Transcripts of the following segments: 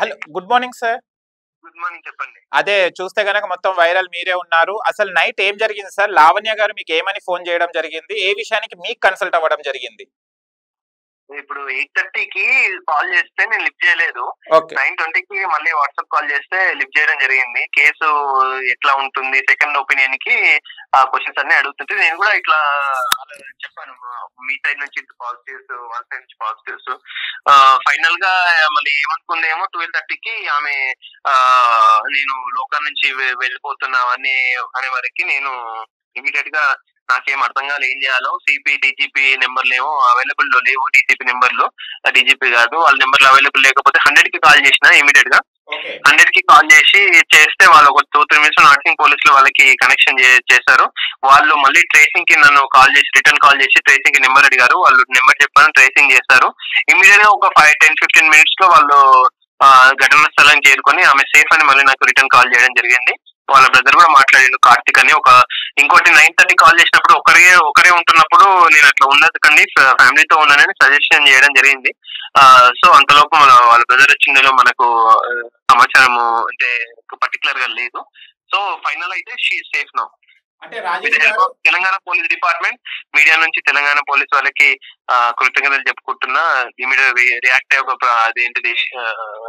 Hello good morning sir good morning చెప్పండి అదే చూస్తే గనక మొత్తం వైరల్ మీరే ఉన్నారు అసలు నైట్ ఏం జరిగింది సార్ లావణ్య గారు మీకు ఏమని ఫోన్ చేయడం జరిగింది ఏ విషయానికి మీకు కన్సల్ట్ అవ్వడం జరిగింది ఇప్పుడు ఎయిట్ థర్టీకి కాల్ చేస్తే నేను లిఫ్ట్ చేయలేదు ఓకే నైన్ ట్వంటీకి మళ్ళీ వాట్సాప్ కాల్ చేస్తే లిఫ్ట్ చేయడం జరిగింది కేసు ఎట్లా ఉంటుంది సెకండ్ ఒపీనియన్ కి ఆ క్వశ్చన్స్ అన్ని అడుగుతుంటే నేను కూడా ఇట్లా చెప్పాను మీ సైడ్ నుంచి పాజిటివ్స్ వన్ సైడ్ నుంచి పాజిటివ్స్ ఫైనల్ గా మళ్ళీ ఏమనుకుందేమో ట్వెల్వ్ థర్టీకి ఆమె ఆ, నేను లోకల్ నుంచి వె- వెళ్ళిపోతున్నా అని అనే వరకు నేను ఇమీడియట్ గా నాకేం అర్థం కాదు ఏం చేయాలో సిపి డీజీపీ నెంబర్లు ఏమో అవైలబుల్ లో లేవు డీజీపీ నెంబర్లు డీజీపీ కాదు వాళ్ళ నెంబర్లు అవైలబుల్ లేకపోతే హండ్రెడ్ కి కాల్ చేసిన ఇమీడియట్ గా ఓకే హండ్రెడ్ కి కాల్ చేసి చేస్తే వాళ్ళు ఒక టూ త్రీ మినిట్స్ నర్సింగ్ పోలీసులు వాళ్ళకి కనెక్షన్ చేశారు వాళ్ళు మళ్ళీ ట్రేసింగ్ కి నన్ను కాల్ చేసి రిటర్న్ కాల్ చేసి ట్రేసింగ్ కి నెంబర్ అడిగారు వాళ్ళు నెంబర్ చెప్పాను ట్రేసింగ్ చేస్తారు ఇమీడియట్ గా ఒక ఫైవ్ టెన్ ఫిఫ్టీన్ మినిట్స్ లో వాళ్ళు ఆ, ఘటనా స్థలానికి చేరుకొని ఆమె సేఫ్ అని మళ్ళీ నాకు రిటర్న్ కాల్ చేయడం జరిగింది వాళ్ళ బ్రదర్ కూడా మాట్లాడిండు కార్తిక్ అని ఒక ఇంకోటి నైన్ థర్టీ కాల్ చేసినప్పుడు ఒకరే ఒకరే ఉంటున్నప్పుడు నేను అట్లా ఉండదు కండి ఫ్యామిలీతో ఉన్నానని సజెషన్ చేయడం జరిగింది సో అంతలోపు మన వాళ్ళ బ్రదర్ వచ్చిందో మనకు ఆ, సమాచారము అంటే పర్టికులర్ గా లేదు సో ఫైనల్ అయితే షీ సేఫ్ నౌ అంటే రాజేష్ గారు తెలంగాణ పోలీస్ డిపార్ట్మెంట్ మీడియా నుంచి తెలంగాణ పోలీస్ వాళ్ళకి ఆ, కృతజ్ఞతలు చెప్పుకుంటున్నా ఇమీడియట్ రియాక్ట్ అయ్యి ఒక ప్ర- అదేంటిది ఆ,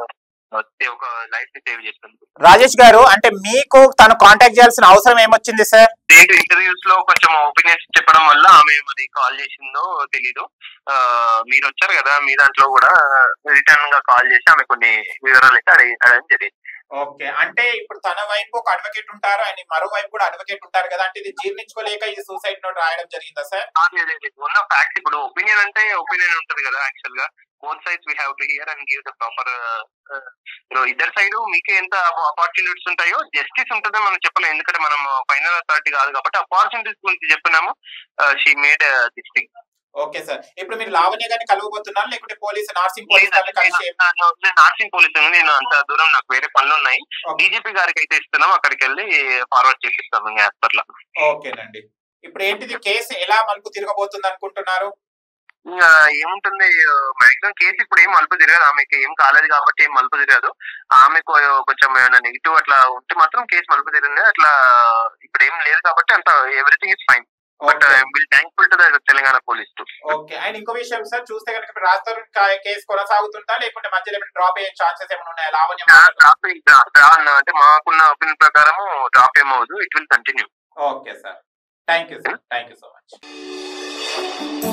ఒక లైఫ్ ని సేవ్ చేస్తుంది రాజేష్ గారు అంటే మీకు తను కాంటాక్ట్ చేయాల్సిన అవసరం ఏమొచ్చింది సార్ ఏంటి ఇంటర్వ్యూస్ లో కొంచెం ఒపీనియన్స్ చెప్పడం వల్ల ఆమె మరి కాల్ చేసిందో తెలీదు ఆ, మీరు వచ్చారు కదా మీ దాంట్లో కూడా రిటర్న్ గా కాల్ చేసి ఆమె కొన్ని వివరాలు అయితే అడిగి అడగడం జరిగింది ఓకే అంటే ఇప్పుడు తన వైపు ఒక అడ్వకేట్ ఉంటారు ఆయన మరో వైపు కూడా అడ్వకేట్ ఉంటారు కదా అంటే ఇది జీర్ణించుకోలేక ఈ సూసైడ్ నోట్ రాయడం జరిగిందా సార్ ఆ, లేదు, లేదు, లేదు. ఉన్న ఫ్యాక్ట్ ఇప్పుడు ఒపీనియన్ అంటే ఒపీనియన్ ఉంటది కదా యాక్చువల్ గా both sides we have to hear and give the proper ఇద్దరు సైడ్ మీకు ఎంత ఆపర్చునిటీస్ ఉంటాయో జస్టిస్ ఉంటుందని మనం చెప్పలేం ఎందుకంటే మనం ఫైనల్ అథారిటీ కాదు కాబట్టి ఆపర్చునిటీస్ గురించి చెప్పినాము she made this thing okay sir ఇప్పుడు మీరు లావణ్య గారిని కలవబోతున్నారు లేకుంటే పోలీస్ నార్సింగ్ పోలీస్ వాళ్ళని కలిసి నార్సింగ్ పోలీస్ నేను అంత దూరం నాకు వేరే పనులు ఉన్నాయి ఓకే. డీజీపీ గారికి అయితే ఇస్తున్నాం అక్కడికి వెళ్ళి ఫార్వర్డ్ చేపిస్తాం యాజ్ పర్ లా ఓకేనండి ఇప్పుడు ఏంటిది కేసు ఎలా మలుపు తిరగబోతుంది అనుకుంటున్నారు ఇంకా ఏముంటుంది మాక్సిమం కేసు ఇప్పుడు ఏం మలుపు తిరగదు ఆమెకి ఏం కాలేదు కాబట్టి ఏం మలుపు తిరగదు ఆమెకు కొంచెం ఏమైనా నెగిటివ్ అట్లా ఉంటే మాత్రం కేసు మలుపు తిరిగింది అట్లా ఇప్పుడు ఏం లేదు కాబట్టి అంత everything is fine but will thankful to the Telangana police to okay and ఇంకో విషయం సార్ చూస్తే కనుక ఇప్పుడు రాస్తారు కేసు కొనసాగుతుందా లేకుంటే మధ్యలో ఏమైనా డ్రాప్ అయ్యే ఛాన్సెస్ ఏమైనా ఉన్నాయా లావణ్య మాటలు? అంటే మాకున్న ఒపీనియన్ ప్రకారము డ్రాప్ ఏమవుదు it will continue okay sir thank you sir thank you so much